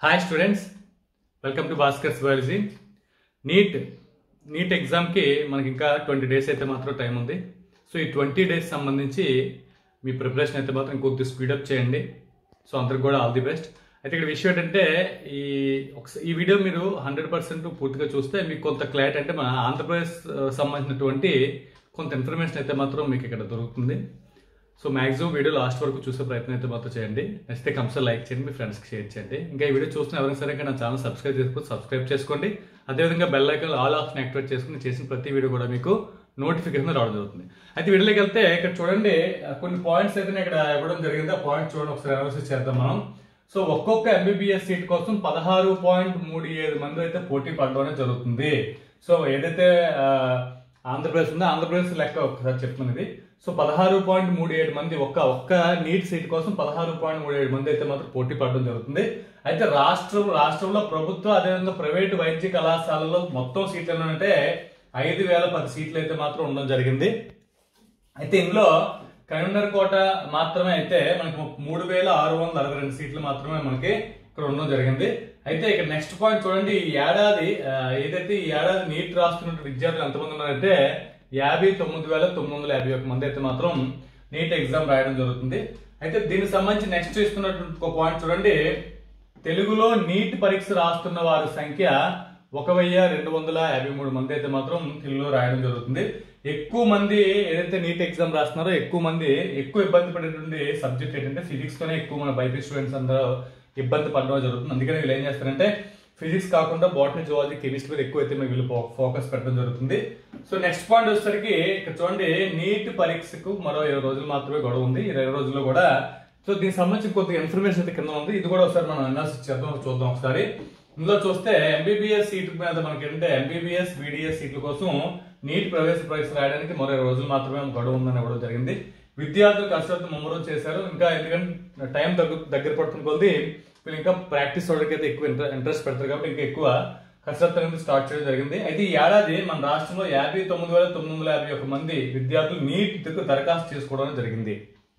hi students welcome to Bhaskar's biology NEET NEET ఎగ్జామ్కి మనకి ఇంకా ట్వంటీ డేస్ అయితే మాత్రం టైం ఉంది సో ఈ ట్వంటీ డేస్ సంబంధించి మీ ప్రిపరేషన్ అయితే మాత్రం కొద్దిగా స్పీడప్ చేయండి సో అందరికి కూడా ఆల్ ది బెస్ట్ అయితే ఇక్కడ విషయం ఏంటంటే ఈ ఒకస- ఈ వీడియో మీరు హండ్రెడ్ పర్సెంట్ పూర్తిగా చూస్తే మీకు కొంత క్లారిటీ అంటే మన ఆంధ్రప్రదేశ్ ఆ, సంబంధించినటువంటి కొంత ఇన్ఫర్మేషన్ అయితే మాత్రం మీకు ఇక్కడ దొరుకుతుంది సో మాక్సిమం వీడియో లాస్ట్ వరకు చూసే ప్రయత్నం అయితే మాత్రం చేయండి నచ్చితే కంపల్సరీ లైక్ చేయండి మీ ఫ్రెండ్స్కి షేర్ చేయండి ఇంకా ఈ వీడియో చూస్తున్న ఎవరైనా సరే ఇంకా నా ఛానల్ సబ్స్క్రైబ్ చేసుకోవచ్చు సబ్స్క్రైబ్ చేసుకోండి అదేవిధంగా bell icon all option activate చేసుకుని చేసిన ప్రతి వీడియో కూడా మీకు నోటిఫికేషన్ రావడం జరుగుతుంది అయితే వీడియోలోకి వెళ్తే ఇక్కడ చూడండి ఆ, కొన్ని పాయింట్స్ అయితే నేను ఇక్కడ ఇవ్వడం జరిగింది ఆ పాయింట్ చూడండి ఒకసారి అనాలిసిస్ చేద్దాం మనం సో ఒక్కొక్క ఎంబీబీఎస్ సీట్ కోసం పదహారు పాయింట్ మూడు ఏడు మంది అయితే పోటీ పడడం అనేది జరుగుతుంది సో ఏదైతే ఆ, ఆంధ్రప్రదేశ్ ఉందో ఆంధ్రప్రదేశ్ లెక్క ఒకసారి చెప్తున్నాను ఇది సో పదహారు పాయింట్ మూడు ఏడు మంది ఒక్క ఒక్క నీట్ సీట్ కోసం పదహారు పాయింట్ మూడు ఏడు మంది అయితే మాత్రం పోటీ పడడం జరుగుతుంది అయితే రాష్ట్రం రాష్ట్రంలో ప్రభుత్వ అదేవిధంగా ప్రైవేటు వైద్య కళాశాలలో మొత్తం సీట్లు అంటే ఐదు వేల పది సీట్లు అయితే మాత్రం ఉండడం జరిగింది అయితే ఇందులో కరీంనగర్ కోట మాత్రమే అయితే మనకి మూడు వేల ఆరు వందల అరవై రెండు సీట్లు మాత్రమే మనకి ఇక్కడ ఉండడం జరిగింది అయితే ఇక్కడ నెక్స్ట్ పాయింట్ చూడండి ఈ ఏడాది ఆ, ఏదైతే ఈ ఏడాది నీట్ రాస్తున్న విద్యార్థులు ఎంతమంది ఉన్నారంటే యాభై తొమ్మిది వేల తొమ్మిది వందల యాభై ఒక మంది అయితే మాత్రం నీట్ ఎగ్జామ్ రాయడం జరుగుతుంది అయితే దీనికి సంబంధించి నెక్స్ట్ ఇస్తున్నటువంటి ఒక పాయింట్ చూడండి తెలుగులో నీట్ పరీక్ష రాస్తున్న వారి సంఖ్య ఒక వెయ్యి రెండు వందల యాభై మూడు మంది అయితే మాత్రం తెలుగులో రాయడం జరుగుతుంది ఎక్కువ మంది ఏదైతే నీట్ ఎగ్జామ్ రాస్తున్నారో ఎక్కువ మంది ఎక్కువ ఇబ్బంది పడేటువంటి సబ్జెక్ట్ ఏంటంటే ఫిజిక్స్ తోనే ఎక్కువ మన బైపీ స్టూడెంట్స్ అందరూ ఇబ్బంది పడడం జరుగుతుంది అందుకని వీళ్ళు ఏం చేస్తారంటే ఫిజిక్స్ కాకుండా బాటనీ జువాలజీ కెమిస్ట్రీ మీద ఎక్కువ అయితే వీళ్ళు ఫోకస్ పెట్టడం జరుగుతుంది సో నెక్స్ట్ పాయింట్ వచ్చేసరికి ఇక్కడ చూడండి నీట్ పరీక్షకు మరో ఇరవై రోజులు మాత్రమే గొడవ ఉంది ఇరవై రోజుల్లో కూడా సో దీనికి సంబంధించి కొద్దిగా ఇన్ఫర్మేషన్ అయితే కింద ఉంది ఇది కూడా ఒకసారి మనం అనాలిసిస్ చేద్దాం చూద్దాం ఒకసారి ఇందులో చూస్తే ఎంబీబీఎస్ సీట్ మీద మనకి ఏంటంటే ఎంబీబీఎస్ బీడీఎస్ సీట్ల కోసం నీట్ ప్రవేశ పరీక్ష రాయడానికి మరో ఇరవై రోజులు మాత్రమే గడువు ఉందని ఇవ్వడం జరిగింది విద్యార్థులు కసరత్తు ముమ్మరం చేశారు ఇంకా ఎందుకంటే టైం దగ్గర దగ్గర పడుతున్న కొద్దీ వీళ్ళు ఇంకా ప్రాక్టీస్ అయితే ఎక్కువ ఇంట్రెస్ట్ పెడతారు కాబట్టి ఇంకా ఎక్కువ కసరత్తు అనేది స్టార్ట్ చేయడం జరిగింది అయితే ఈ ఏడాది మన రాష్ట్రంలో యాభై తొమ్మిది వేల తొమ్మిది వందల యాభై ఒక మంది విద్యార్థులు నీట్ దరఖాస్తు చేసుకోవడం జరిగింది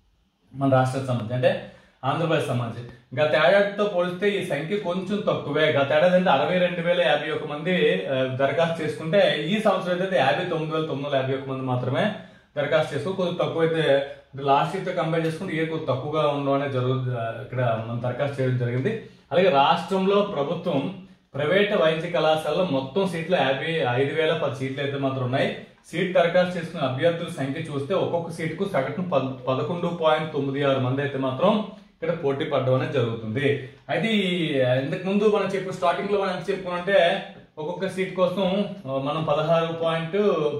మన రాష్ట్రానికి సంబంధించి అంటే ఆంధ్రప్రదేశ్ సంబంధించి గత ఏడాదితో పోలిస్తే ఈ సంఖ్య కొంచెం తక్కువే గత ఏడాది అంటే అరవై రెండు వేల యాభై ఒక మంది ఆ, దరఖాస్తు చేసుకుంటే ఈ సంవత్సరం అయితే యాభై తొమ్మిది వేల తొమ్మిది వందల యాభై ఒక మంది మాత్రమే దరఖాస్తు చేసుకో కొద్దిగా తక్కువ అయితే లాస్ట్ ఇయర్ తో కంపేర్ చేసుకుంటే ఇయర్ కొద్దిగా తక్కువగా ఉండడం అనేది జరుగు ఇక్కడ మనం దరఖాస్తు చేయడం జరిగింది అలాగే రాష్ట్రంలో ప్రభుత్వం ప్రైవేట్ వైద్య కళాశాలలో మొత్తం సీట్లు యాభై ఐదు వేల పది సీట్లు అయితే మాత్రం ఉన్నాయి సీట్ దరఖాస్తు చేసుకున్న అభ్యర్థుల సంఖ్య చూస్తే ఒక్కొక్క సీటుకు సగటున పద- పదకొండు పాయింట్ తొమ్మిది ఆరు మంది అయితే మాత్రం ఇక్కడ పోటీ పడడం అనేది జరుగుతుంది అయితే ఈ ఇంతకు ముందు మనం చెప్పు స్టార్టింగ్ లో మనం ఎంత చెప్పుకున్నంటే ఒక్కొక్క సీట్ కోసం ఆ, మనం పదహారు పాయింట్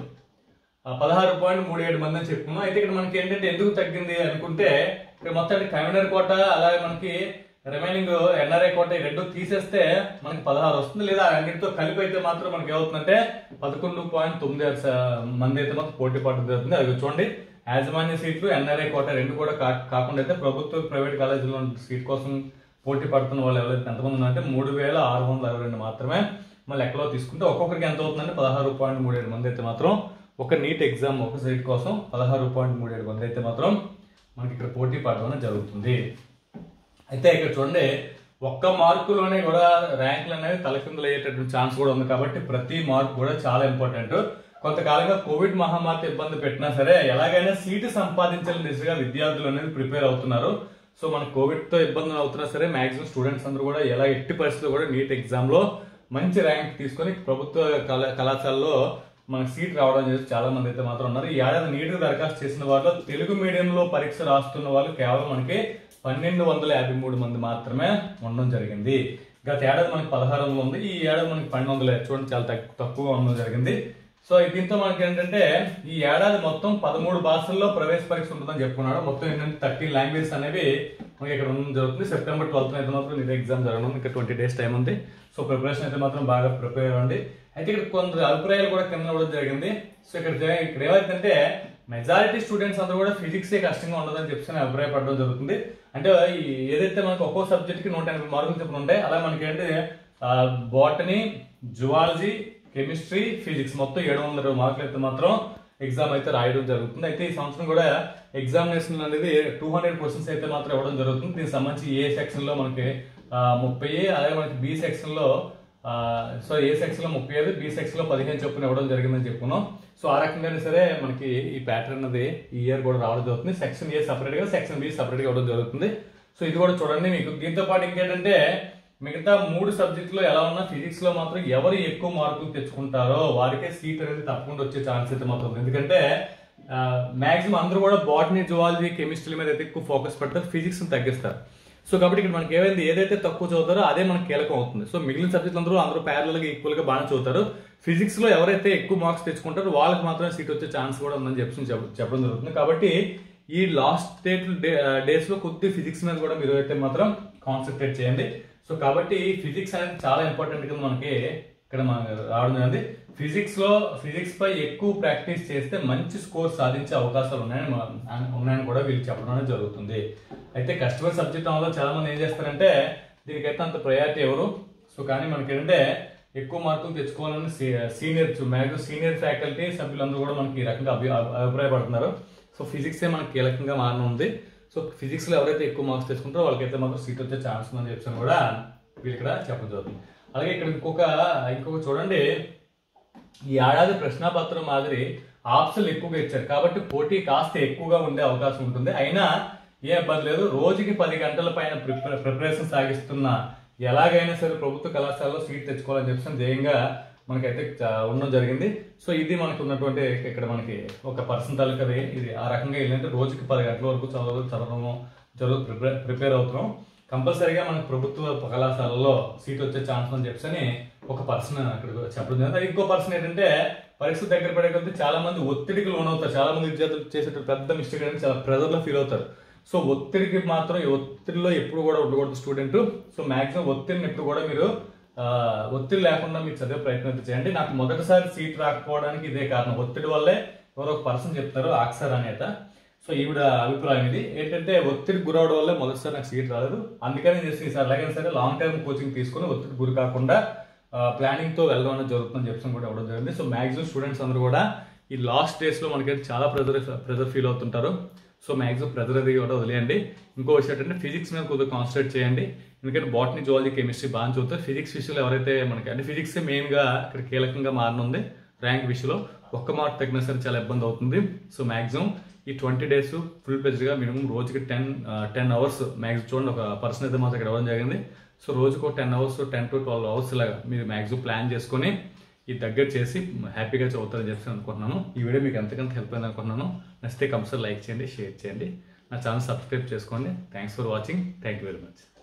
పదహారు పాయింట్ మూడు ఏడు మంది అని చెప్పుకున్నాం అయితే ఇక్కడ మనకి ఏంటంటే ఎందుకు తగ్గింది అనుకుంటే ఇక్కడ మొత్తం కమినర్ కోట అలాగే మనకి రిమైనింగ్ ఎన్ఆర్ఐ కోట ఈ రెండు తీసేస్తే మనకి పదహారు వస్తుంది లేదా అన్నిటితో కలిపి అయితే మాత్రం మనకి ఏమవుతుందంటే పదకొండు పాయింట్ తొమ్మిది ఆరు స- మంది అయితే మాత్రం పోటీ పడడం జరుగుతుంది అది చూడండి యాజమాన్య సీట్లు ఎన్ఆర్ఐ కోట రెండు కూడా కా- కాకుండా అయితే ప్రభుత్వ ప్రైవేట్ కాలేజీలో సీట్ కోసం పోటీ పడుతున్న వాళ్ళు ఎవరైతే ఎంతమంది ఉన్నారంటే మూడు వేల ఆరు వందల అరవై రెండు మాత్రమే మళ్ళీ లెక్కలో తీసుకుంటే ఒక్కొక్కరికి ఎంత అవుతుందంటే పదహారు పాయింట్ మూడు ఏడు మంది అయితే మాత్రం ఒక నీట్ ఎగ్జామ్ ఒక సీట్ కోసం పదహారు పాయింట్ మూడు ఏడు మంది అయితే మాత్రం మనకి ఇక్కడ పోటీ పడడం అనేది జరుగుతుంది అయితే ఇక్కడ చూడండి ఒక్క మార్కులోనే కూడా ర్యాంకులు అనేవి తలకిందులు అయ్యేటటువంటి ఛాన్స్ కూడా ఉంది కాబట్టి ప్రతి మార్క్ కూడా చాలా ఇంపార్టెంట్ కొంతకాలంగా కోవిడ్ మహమ్మారి ఇబ్బంది పెట్టినా సరే ఎలాగైనా సీటు సంపాదించాలని దిశగా విద్యార్థులు అనేది ప్రిపేర్ అవుతున్నారు సో మన కోవిడ్ తో ఇబ్బందులు అవుతున్నా సరే మాక్సిమం స్టూడెంట్స్ అందరూ కూడా ఎలా ఎట్టి పరిస్థితుల్లో కూడా నీట్ ఎగ్జామ్ లో మంచి ర్యాంక్ తీసుకొని ప్రభుత్వ కళా కళాశాలలో మనకు సీట్ రావడం చేసి చాలా మంది అయితే మాత్రం ఉన్నారు ఈ ఏడాది నీట్ దరఖాస్తు చేసిన వారిలో తెలుగు మీడియంలో పరీక్ష రాస్తున్న వాళ్ళు కేవలం మనకి పన్నెండు వందల యాభై మూడు మంది మాత్రమే ఉండడం జరిగింది గత ఏడాది మనకి పదహారు వందలు ఉంది ఈ ఏడాది మనకి పన్నెండు వందలు చూడండి చాలా తక్కు- తక్కువగా ఉండడం జరిగింది సో దీంతో మనకి ఏంటంటే ఈ ఏడాది మొత్తం పదమూడు భాషల్లో ప్రవేశ పరీక్ష ఉంటుందని చెప్పుకున్నాడు మొత్తం ఏంటంటే థర్టీన్ లాంగ్వేజెస్ అనేవి మనకి ఇక్కడ ఉండడం జరుగుతుంది సెప్టెంబర్ ట్వెల్త్ అయితే మాత్రం ఇది ఎగ్జామ్ జరగడం ఇంకా ట్వంటీ డేస్ టైం ఉంది సో ప్రిపరేషన్ అయితే మాత్రం బాగా ప్రిపేర్ అవ్వండి అయితే ఇక్కడ కొంత అభిప్రాయాలు కూడా కింద ఇవ్వడం జరిగింది సో ఇక్కడ జ- ఇక్కడ ఏమైందంటే మెజారిటీ స్టూడెంట్స్ అందరూ కూడా ఫిజిక్స్ కష్టంగా ఉండదని చెప్పి అభిప్రాయపడడం జరుగుతుంది అంటే ఈ ఏదైతే మనకు ఒక్కో సబ్జెక్ట్ కి నూట ఎనభై మార్కులు చెప్పిన ఉంటాయి అలా మనకి ఏంటి బాటనీ జువాలజీ కెమిస్ట్రీ ఫిజిక్స్ మొత్తం ఏడు వందల ఇరవై మార్కులు అయితే మాత్రం ఎగ్జామ్ అయితే రాయడం జరుగుతుంది అయితే ఈ సంవత్సరం కూడా ఎగ్జామినేషన్ అనేది టూ హండ్రెడ్ క్వశ్చన్స్ అయితే మాత్రం ఇవ్వడం జరుగుతుంది దీనికి సంబంధించి ఏ సెక్షన్ లో మనకి ఆ, ముప్పై అలాగే మనకి బి సెక్షన్లో సో ఏ సెక్షన్లో ముప్పై ఐదు బి సెక్షన్లో పదిహేను చొప్పున ఇవ్వడం జరిగిందని చెప్పుకున్నాం సో ఆ రకంగానే సరే మనకి ఈ ప్యాటర్న్ అనేది ఈ ఇయర్ కూడా రావడం జరుగుతుంది సెక్షన్ ఏ సపరేట్గా సెక్షన్ బి సపరేట్గా ఇవ్వడం జరుగుతుంది సో ఇది కూడా చూడండి మీకు దీంతో పాటు ఇంకేంటంటే మిగతా మూడు సబ్జెక్టులో ఎలా ఉన్నా ఫిజిక్స్ లో మాత్రం ఎవరు ఎక్కువ మార్కులు తెచ్చుకుంటారో వారికే సీట్ అనేది తప్పకుండా వచ్చే ఛాన్స్ అయితే మాత్రం ఉంది ఎందుకంటే మాక్సిమం అందరూ కూడా బాటనీ జువాలజీ కెమిస్ట్రీ మీద అయితే ఎక్కువ ఫోకస్ పెడతారు ఫిజిక్స్ తగ్గిస్తారు సో కాబట్టి ఇక్కడ మనకి ఏమైంది ఏదైతే తక్కువ చదువుతారో అదే మనకి కీలకం అవుతుంది సో మిగిలిన సబ్జెక్టులు అందరూ అందరూ ప్యారల్ గా ఈక్వల్ గా బాగా చదువుతారు ఫిజిక్స్ లో ఎవరైతే ఎక్కువ మార్క్స్ తెచ్చుకుంటారో వాళ్ళకి మాత్రమే సీట్ వచ్చే ఛాన్స్ కూడా ఉందని చెప్పి చెప్ప- చెప్పడం జరుగుతుంది కాబట్టి ఈ లాస్ట్ డేట్ డేస్ లో కొద్ది ఫిజిక్స్ మీద కూడా మీరు అయితే మాత్రం కాన్సన్ట్రేట్ చేయండి సో కాబట్టి ఫిజిక్స్ అనేది చాలా ఇంపార్టెంట్ కింద మనకి ఇక్కడ మనకి రావడం జరిగింది ఫిజిక్స్ లో ఫిజిక్స్ పై ఎక్కువ ప్రాక్టీస్ చేస్తే మంచి స్కోర్ సాధించే అవకాశాలు ఉన్నాయని మన- ఉన్నాయని కూడా వీళ్ళు చెప్పడం అనేది జరుగుతుంది అయితే కస్టమర్ సబ్జెక్ట్ వల్ల చాలా మంది ఏం చేస్తారంటే దీనికైతే అంత ప్రయారిటీ ఎవరు సో కానీ మనకి ఏంటంటే ఎక్కువ మార్కులు తెచ్చుకోవాలని సీనియర్ మ్యాక్సిమం సీనియర్ ఫ్యాకల్టీ సభ్యులందరూ కూడా మనకి ఈ రకంగా అభి అభి- అభిప్రాయపడుతున్నారు సో ఫిజిక్స్ ఏ మనకి కీలకంగా మారనుంది సో ఫిజిక్స్ లో ఎవరైతే ఎక్కువ మార్క్స్ తెచ్చుకుంటారో వాళ్ళకైతే మాత్రం సీట్ వచ్చే ఛాన్స్ ఉందని చెప్పి కూడా వీళ్ళు ఇక్కడ చెప్పడం జరుగుతుంది అలాగే ఇక్కడ ఇంకొక ఇంకొక చూడండి ఈ ఏడాది ప్రశ్నాపత్రం మాదిరి ఆప్షన్లు ఎక్కువగా ఇచ్చారు కాబట్టి పోటీ కాస్త ఎక్కువగా ఉండే అవకాశం ఉంటుంది అయినా ఏ ఇబ్బంది లేదు రోజుకి పది గంటల పైన ప్రిప- ప్రిపరేషన్ సాగిస్తున్న ఎలాగైనా సరే ప్రభుత్వ కళాశాలలో సీట్ తెచ్చుకోవాలని చెప్పి ధ్యేయంగా మనకైతే చ- ఉండడం జరిగింది సో ఇది మనకు ఉన్నటువంటి ఇక్కడ మనకి ఒక పర్సన్ తాలూకా ఇది- ఇది ఆ రకంగా ఏంటంటే రోజుకి పది గంటల వరకు చదవ చదవడము జరుగు ప్రిపేర్ ప్రిపేర్ అవుతున్నాం కంపల్సరీగా మనకు ప్రభుత్వ కళాశాలలో సీట్ వచ్చే ఛాన్స్ అని చెప్పని ఒక పర్సన్ అక్కడ చెప్పడం జరిగింది అది ఇంకో పర్సన్ ఏంటంటే పరీక్ష దగ్గర పడే కొద్దీ చాలా మంది ఒత్తిడికి లోనవుతారు చాలా మంది విద్యార్థులు చేసే పెద్ద మిస్టేక్ అంటే చాలా ప్రెజర్ లో ఫీల్ అవుతారు సో ఒత్తిడికి మాత్రం ఈ ఒత్తిడిలో ఎప్పుడు కూడా ఉండకూడదు స్టూడెంట్ సో మాక్సిమం ఒత్తిడిని ఎప్పుడు కూడా మీరు ఆ, ఒత్తిడి లేకుండా మీరు చదివే ప్రయత్నం అయితే చేయండి నాకు మొదటిసారి సీట్ రాకపోవడానికి ఇదే కారణం ఒత్తిడి వల్లే ఎవరో ఒక పర్సన్ చెప్తారు అక్షర్ అనేత సో ఈవిడ అభిప్రాయం ఇది ఏంటంటే ఒత్తిడికి గురవడం వల్ల మొదటిసారి నాకు సీట్ రాలేదు అందుకని నేను చేసి సార్ ఎలాగైనా సరే లాంగ్ టర్మ్ కోచింగ్ తీసుకుని ఒత్తిడి గురి కాకుండా ప్లానింగ్ తో వెళ్ళడం అనేది జరుగుతుందని చెప్పి కూడా ఇవ్వడం జరిగింది సో మాక్సిమం స్టూడెంట్స్ అందరూ కూడా ఈ లాస్ట్ డేస్ లో మనకి చాలా ప్రెజర్ ప్రెజర్ ఫీల్ అవుతుంటారు సో మాక్సిమం ప్రెజర్ అది కూడా వదిలేయండి ఇంకో విషయం ఏంటంటే ఫిజిక్స్ మీద కొద్దిగా కాన్సన్ట్రేట్ చేయండి ఎందుకంటే బాటనీ జువాలజీ కెమిస్ట్రీ బాగా చదువుతారు ఫిజిక్స్ విషయంలో ఎవరైతే మనకి అంటే ఫిజిక్స్ మెయిన్ గా ఇక్కడ కీలకంగా మారనుంది ర్యాంక్ విషయంలో ఒక్క మార్క్ తగ్గినా సరే చాలా ఇబ్బంది అవుతుంది సో మాక్సిమం ఈ ట్వంటీ డేస్ ఫుల్ గా మినిమం రోజుకి టెన్ టెన్ అవర్స్ మ్యాక్సిమం చూడండి ఒక పర్సన్ అయితే మాత్రం ఇక్కడ ఇవ్వడం జరిగింది సో రోజుకు ten hours ten to twelve hours లాగా మీరు మ్యాక్సిమం ప్లాన్ చేసుకొని ఈ దగ్గర చేసి హ్యాపీగా చదువుతారని చెప్పి అనుకుంటున్నాను ఈ వీడియో మీకు ఎంతకంత హెల్ప్ అయింది అనుకుంటున్నాను నచ్చితే కంపల్సరీ లైక్ చేయండి షేర్ చేయండి నా ఛానల్ సబ్స్క్రైబ్ చేసుకోండి thanks for watching thank you very much